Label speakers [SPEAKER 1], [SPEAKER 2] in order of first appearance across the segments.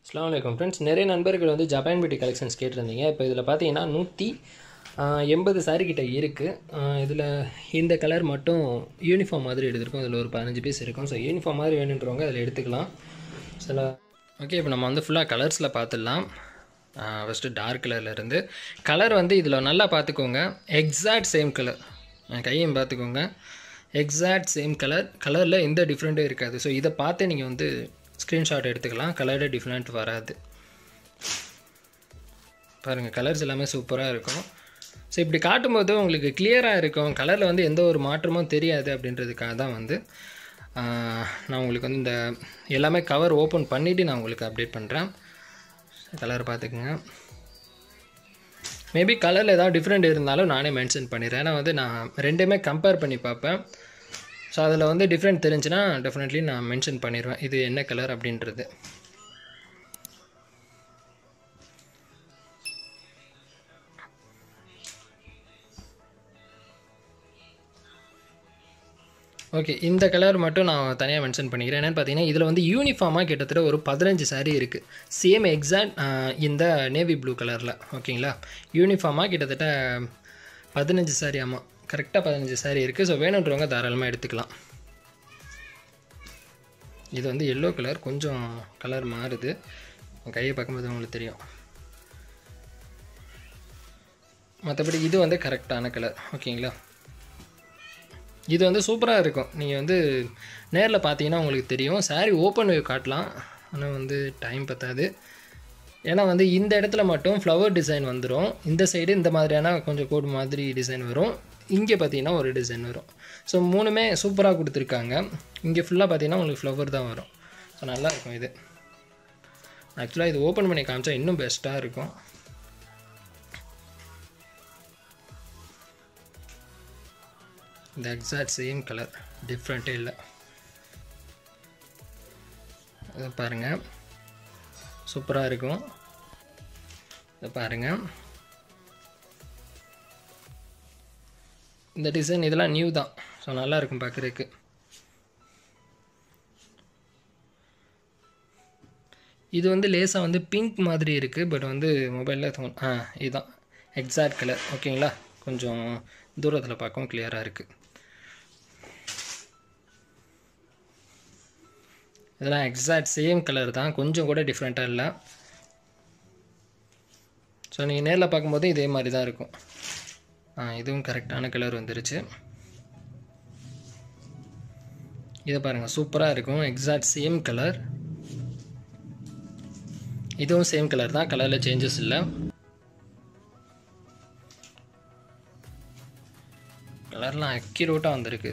[SPEAKER 1] அஸ்லாம் வலைக்கம் ஃப்ரெண்ட்ஸ் நிறைய நண்பர்கள் வந்து ஜப்பான் பியூட்டி கலெக்ஷன்ஸ் கேட்டிருந்தீங்க இப்போ இதில் பார்த்தீங்கன்னா நூற்றி எண்பது சாரி கிட்ட இருக்குது இதில் இந்த கலர் மட்டும் யூனிஃபார்ம் மாதிரி எடுத்திருக்கோம் இதில் ஒரு பதினஞ்சு பீஸ் இருக்கும் ஸோ யூனிஃபார்ம் மாதிரி வேணுன்றவங்க அதில் எடுத்துக்கலாம் சில ஓகே இப்போ நம்ம வந்து ஃபுல்லாக கலர்ஸில் பார்த்துடலாம் ஃபஸ்ட்டு டார்க் கலர்லேருந்து கலர் வந்து இதில் நல்லா பார்த்துக்கோங்க எக்ஸாக்ட் சேம் கலர் கையும் பார்த்துக்கோங்க எக்ஸாக்ட் சேம் கலர் கலரில் எந்த டிஃப்ரெண்ட்டும் இருக்காது ஸோ இதை பார்த்து நீங்கள் வந்து ஸ்க்ரீன்ஷாட் எடுத்துக்கலாம் கலரில் டிஃப்ரெண்ட் வராது பாருங்கள் கலர்ஸ் எல்லாமே சூப்பராக இருக்கும் ஸோ இப்படி காட்டும்போது உங்களுக்கு கிளியராக இருக்கும் கலரில் வந்து எந்த ஒரு மாற்றமும் தெரியாது அப்படின்றதுக்காக தான் வந்து நான் உங்களுக்கு வந்து இந்த எல்லாமே கவர் ஓப்பன் பண்ணிவிட்டு நான் உங்களுக்கு அப்டேட் பண்ணுறேன் கலர் பார்த்துக்குங்க மேபி கலரில் ஏதாவது டிஃப்ரெண்ட் இருந்தாலும் நானே மென்ஷன் பண்ணிடுறேன் ஏன்னா வந்து நான் ரெண்டுமே கம்பேர் பண்ணி பார்ப்பேன் ஸோ அதில் வந்து டிஃப்ரெண்ட் தெரிஞ்சுன்னா டெஃபினெட்லி நான் மென்ஷன் பண்ணிடுவேன் இது என்ன கலர் அப்படின்றது ஓகே இந்த கலர் மட்டும் நான் தனியாக மென்ஷன் பண்ணிக்கிறேன் என்னென்னு பார்த்தீங்கன்னா இதில் வந்து யூனிஃபார்மாக கிட்டத்தட்ட ஒரு பதினஞ்சு சாரீ இருக்குது சேம் எக்ஸாக்ட் இந்த நேவி ப்ளூ கலரில் ஓகேங்களா யூனிஃபார்மாக கிட்டத்தட்ட பதினஞ்சு சாரீ ஆமாம் கரெக்டாக பதினஞ்சு சாரீ இருக்குது ஸோ வேணுன்றவங்க தாராளமாக எடுத்துக்கலாம் இது வந்து எல்லோ கலர் கொஞ்சம் கலர் மாறுது கையை பார்க்கும்போது உங்களுக்கு தெரியும் மற்றபடி இது வந்து கரெக்டான கலர் ஓகேங்களா இது வந்து சூப்பராக இருக்கும் நீங்கள் வந்து நேரில் பார்த்தீங்கன்னா உங்களுக்கு தெரியும் சாரீ ஓப்பன் வேவ் காட்டலாம் ஆனால் வந்து டைம் பத்தாது ஏன்னா வந்து இந்த இடத்துல மட்டும் ஃப்ளவர் டிசைன் வந்துடும் இந்த சைடு இந்த மாதிரியான கொஞ்சம் கோடு மாதிரி டிசைன் வரும் இங்கே பார்த்தீங்கன்னா ஒரு டிசைன் வரும் ஸோ மூணுமே சூப்பராக கொடுத்துருக்காங்க இங்கே ஃபுல்லாக பார்த்தீங்கன்னா உங்களுக்கு ஃப்ளவர் தான் வரும் ஸோ நல்லாயிருக்கும் இது ஆக்சுவலாக இது ஓப்பன் பண்ணி காமிச்சா இன்னும் பெஸ்ட்டாக இருக்கும் இந்த எக்ஸாக்ட் சேம் கலர் டிஃப்ரெண்ட்டே இல்லை இதை பாருங்கள் சூப்பராக இருக்கும் இதை பாருங்கள் இந்த டிசைன் இதெல்லாம் நியூ தான் ஸோ நல்லாயிருக்கும் பார்க்குறதுக்கு இது வந்து லேசாக வந்து பிங்க் மாதிரி இருக்குது பட் வந்து மொபைலில் தோ ஆ இதுதான் எக்ஸாக்ட் கலர் ஓகேங்களா கொஞ்சம் தூரத்தில் பார்க்கவும் கிளியராக இருக்குது இதெல்லாம் எக்ஸாக்ட் சேம் கலர் தான் கொஞ்சம் கூட டிஃப்ரெண்ட்டாக இல்லை ஸோ நீங்கள் நேரில் பார்க்கும்போது இதே மாதிரி தான் இருக்கும் ஆ இதுவும் கரெக்டான கலர் வந்துருச்சு இதை பாருங்கள் சூப்பராக இருக்கும் எக்ஸாக்ட் சேம் கலர் இதுவும் சேம் கலர் தான் கலரில் சேஞ்சஸ் இல்லை கலர்லாம் அக்யூரேட்டாக வந்திருக்கு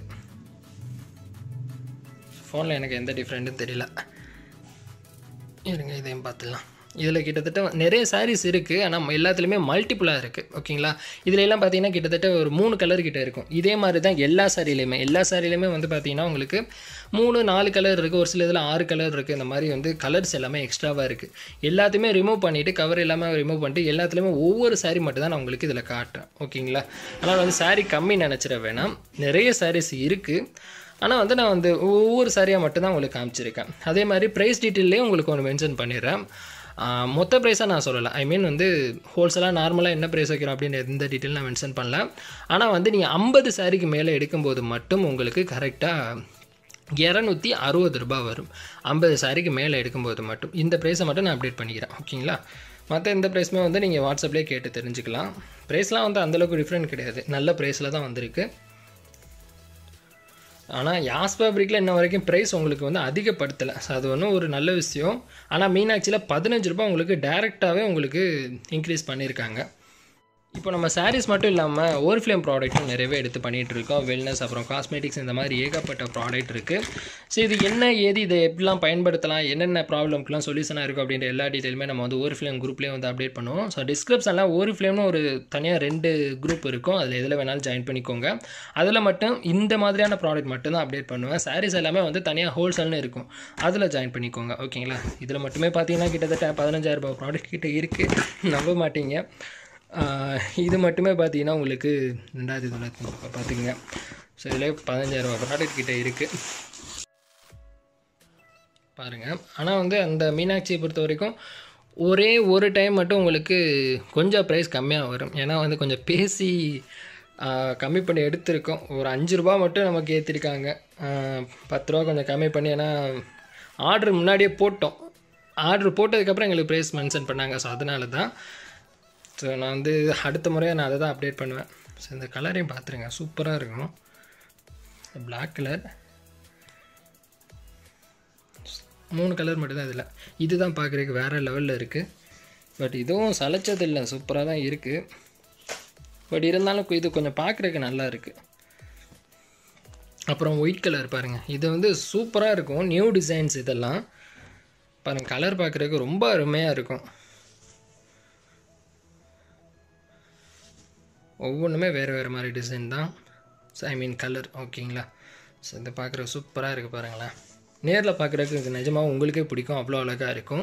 [SPEAKER 1] ஃபோனில் எனக்கு எந்த டிஃப்ரெண்ட்டும் தெரியல இருங்க இதையும் பார்த்துடலாம் இதில் கிட்டத்தட்ட நிறைய சாரீஸ் இருக்குது ஆனால் எல்லாத்துலேயுமே மல்டிப்புளாக இருக்குது ஓகேங்களா இதில் எல்லாம் பார்த்தீங்கன்னா கிட்டத்தட்ட ஒரு மூணு கலர் கிட்ட இருக்கும் இதே மாதிரி தான் எல்லா சாரிலையுமே எல்லா சாரிலையுமே வந்து பார்த்தீங்கன்னா உங்களுக்கு மூணு நாலு கலர் இருக்குது ஒரு சில இதில் ஆறு கலர் இருக்குது இந்த மாதிரி வந்து கலர்ஸ் எல்லாமே எக்ஸ்ட்ராவாக இருக்குது எல்லாத்தையுமே ரிமூவ் பண்ணிவிட்டு கவர் எல்லாமே ரிமூவ் பண்ணிட்டு எல்லாத்துலேயுமே ஒவ்வொரு சாரீ மட்டும் தான் நான் உங்களுக்கு இதில் காட்டுறேன் ஓகேங்களா ஆனால் வந்து சாரீ கம்மி நினச்சிட வேணாம் நிறைய சாரீஸ் இருக்குது ஆனால் வந்து நான் வந்து ஒவ்வொரு சாரியாக மட்டும்தான் உங்களுக்கு காமிச்சிருக்கேன் அதே மாதிரி ப்ரைஸ் டீட்டெயிலையும் உங்களுக்கு ஒன்று மென்ஷன் பண்ணிடுறேன் மொத்த ப்ரைஸாக நான் சொல்லலை ஐ மீன் வந்து ஹோல்சேலாக நார்மலாக என்ன ப்ரைஸ் வைக்கிறோம் அப்படின்னு எந்த டீட்டெயில் நான் மென்ஷன் பண்ணல ஆனால் வந்து நீங்கள் ஐம்பது சாரிக்கு மேலே எடுக்கும்போது மட்டும் உங்களுக்கு கரெக்டாக இரநூத்தி அறுபது ரூபா வரும் ஐம்பது சாரிக்கு மேலே எடுக்கும்போது மட்டும் இந்த ப்ரைஸை மட்டும் நான் அப்டேட் பண்ணிக்கிறேன் ஓகேங்களா மற்ற எந்த ப்ரைஸுமே வந்து நீங்கள் வாட்ஸ்அப்லேயே கேட்டு தெரிஞ்சுக்கலாம் ப்ரைஸ்லாம் வந்து அந்தளவுக்கு டிஃப்ரெண்ட் கிடையாது நல்ல ப்ரைஸில் தான் வந்திருக்கு ஆனால் யாஸ் ஃபேப்ரிக்கில் இன்ன வரைக்கும் ப்ரைஸ் உங்களுக்கு வந்து அதிகப்படுத்தலை ஸோ அது ஒன்றும் ஒரு நல்ல விஷயம் ஆனால் மீனாட்சியில் பதினஞ்சு ரூபா உங்களுக்கு டேரெக்டாகவே உங்களுக்கு இன்க்ரீஸ் பண்ணியிருக்காங்க இப்போ நம்ம சாரீஸ் மட்டும் இல்லாமல் ஓர் ஃப்ளேம் ப்ராடக்ட்டும் நிறையவே எடுத்து பண்ணிகிட்டு இருக்கோம் வெல்னஸ் அப்புறம் காஸ்மெட்டிக்ஸ் இந்த மாதிரி ஏகப்பட்ட ப்ராடக்ட் இருக்குது ஸோ இது என்ன ஏது இதை எப்படிலாம் பயன்படுத்தலாம் என்னென்ன ப்ராப்ளம்க்குலாம் சொல்யூஷனாக இருக்கும் அப்படின்ற எல்லா டீட்டெயிலுமே நம்ம வந்து ஓர் ஃப்ளேம் குரூப்லேயே வந்து அப்டேட் பண்ணுவோம் ஸோ டிஸ்கிரிப்ஷனில் ஒரு ஃப்ளேம்னு ஒரு தனியாக ரெண்டு குரூப் இருக்கும் அதில் எதில் வேணாலும் ஜாயின் பண்ணிக்கோங்க அதில் மட்டும் இந்த மாதிரியான ப்ராடக்ட் மட்டும் தான் அப்டேட் பண்ணுவேன் சாரீஸ் எல்லாமே வந்து தனியாக ஹோல்சேல்னு இருக்கும் அதில் ஜாயின் பண்ணிக்கோங்க ஓகேங்களா இதில் மட்டுமே பார்த்தீங்கன்னா கிட்டத்தட்ட பதினஞ்சாயிரம் ரூபாய் ப்ராடக்ட் கிட்ட இருக்குது நம்ப மாட்டீங்க இது மட்டுமே பார்த்தீங்கன்னா உங்களுக்கு ரெண்டாயிரத்தி தொள்ளாயிரத்தி ரூபாய் பார்த்துக்குங்க ஸோ இதில் பதினஞ்சாயிரம் ரூபாய் ப்ராடக்ட் கிட்டே இருக்குது பாருங்கள் ஆனால் வந்து அந்த மீனாட்சியை பொறுத்த வரைக்கும் ஒரே ஒரு டைம் மட்டும் உங்களுக்கு கொஞ்சம் ப்ரைஸ் கம்மியாக வரும் ஏன்னா வந்து கொஞ்சம் பேசி ஆ, கம்மி பண்ணி எடுத்திருக்கோம் ஒரு அஞ்சு ரூபா மட்டும் நமக்கு ஏற்றிருக்காங்க பத்து ரூபா கொஞ்சம் கம்மி பண்ணி ஏன்னா ஆர்டர் முன்னாடியே போட்டோம் ஆர்டர் போட்டதுக்கப்புறம் எங்களுக்கு ப்ரைஸ் மென்ஷன் பண்ணாங்க ஸோ அதனால தான் ஸோ நான் வந்து அடுத்த முறையாக நான் அதை தான் அப்டேட் பண்ணுவேன் ஸோ இந்த கலரையும் பார்த்துருங்க சூப்பராக இருக்கும் Black கலர் மூணு கலர் மட்டும்தான் இதில் இதுதான் பார்க்குறதுக்கு வேறு லெவலில் இருக்குது பட் இதுவும் சளைச்சது இல்லை சூப்பராக தான் இருக்குது பட் இருந்தாலும் இது கொஞ்சம் பார்க்குறதுக்கு நல்லா இருக்குது அப்புறம் ஒயிட் கலர் பாருங்கள் இது வந்து சூப்பராக இருக்கும் நியூ டிசைன்ஸ் இதெல்லாம் பாருங்கள் கலர் பார்க்குறதுக்கு ரொம்ப அருமையாக இருக்கும் ஒவ்வொன்றுமே வேறு வேறு மாதிரி டிசைன் தான் ஐ மீன் கலர் ஓகேங்களா ஸோ இதை பார்க்குற சூப்பராக இருக்குது பாருங்களேன் நேரில் பார்க்குறதுக்கு இது நிஜமாக உங்களுக்கே பிடிக்கும் அவ்வளோ அழகாக இருக்கும்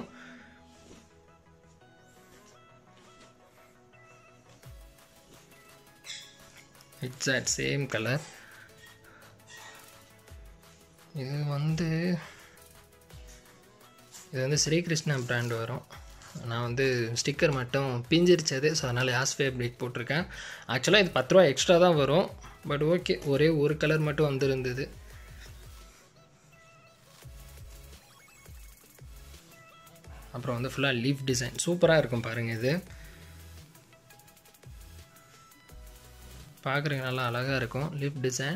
[SPEAKER 1] இட்ஸ் அட் சேம் கலர் இது வந்து இது வந்து ஸ்ரீகிருஷ்ணா பிராண்ட் வரும் நான் வந்து ஸ்டிக்கர் மட்டும் பிஞ்சிருச்சது ஸோ அதனால் யாஸ் ஃபேப்ரிக் போட்டிருக்கேன் ஆக்சுவலாக இது பத்து ரூபா எக்ஸ்ட்ரா தான் வரும் பட் ஓகே ஒரே ஒரு கலர் மட்டும் வந்திருந்தது அப்புறம் வந்து ஃபுல்லாக லீஃப் டிசைன் சூப்பராக இருக்கும் பாருங்கள் இது பார்க்குறதுக்கு நல்லா அழகாக இருக்கும் லீஃப் டிசைன்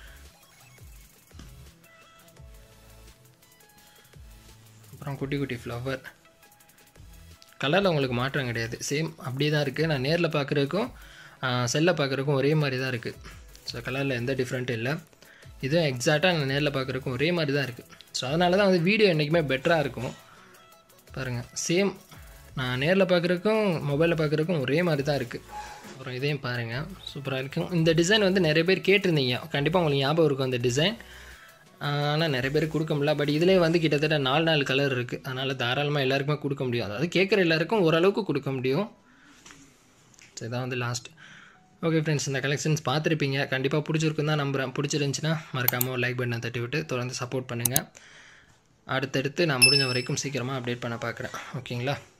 [SPEAKER 1] அப்புறம் குட்டி குட்டி ஃப்ளவர் கலரில் உங்களுக்கு மாற்றம் கிடையாது சேம் அப்படியே தான் இருக்குது நான் நேரில் பார்க்குறதுக்கும் செல்லில் பார்க்குறதுக்கும் ஒரே மாதிரி தான் இருக்குது ஸோ கலரில் எந்த டிஃப்ரெண்ட்டும் இல்லை இதுவும் எக்ஸாக்டாக நான் நேரில் பார்க்குறதுக்கும் ஒரே மாதிரி தான் இருக்குது ஸோ அதனால தான் வந்து வீடியோ என்றைக்குமே பெட்டராக இருக்கும் பாருங்கள் சேம் நான் நேரில் பார்க்குறதுக்கும் மொபைலில் பார்க்குறதுக்கும் ஒரே மாதிரி தான் இருக்குது அப்புறம் இதையும் பாருங்கள் சூப்பராக இருக்கும் இந்த டிசைன் வந்து நிறைய பேர் கேட்டிருந்தீங்க கண்டிப்பாக உங்களுக்கு ஞாபகம் இருக்கும் அந்த டிசைன் ஆனால் நிறைய பேர் கொடுக்க முடியல பட் இதிலே வந்து கிட்டத்தட்ட நாலு நாலு கலர் இருக்குது அதனால் தாராளமாக எல்லாருக்குமே கொடுக்க முடியும் அதாவது கேட்குற எல்லாருக்கும் ஓரளவுக்கு கொடுக்க முடியும் ஸோ இதான் வந்து லாஸ்ட் ஓகே ஃப்ரெண்ட்ஸ் இந்த கலெக்ஷன்ஸ் பார்த்துருப்பீங்க கண்டிப்பாக பிடிச்சிருக்கும் தான் நம்புகிறேன் பிடிச்சிருந்துச்சின்னா மறக்காமல் லைக் பட்டனை தட்டி விட்டு தொடர்ந்து சப்போர்ட் பண்ணுங்கள் அடுத்தடுத்து நான் முடிஞ்ச வரைக்கும் சீக்கிரமாக அப்டேட் பண்ண பார்க்குறேன் ஓகேங்களா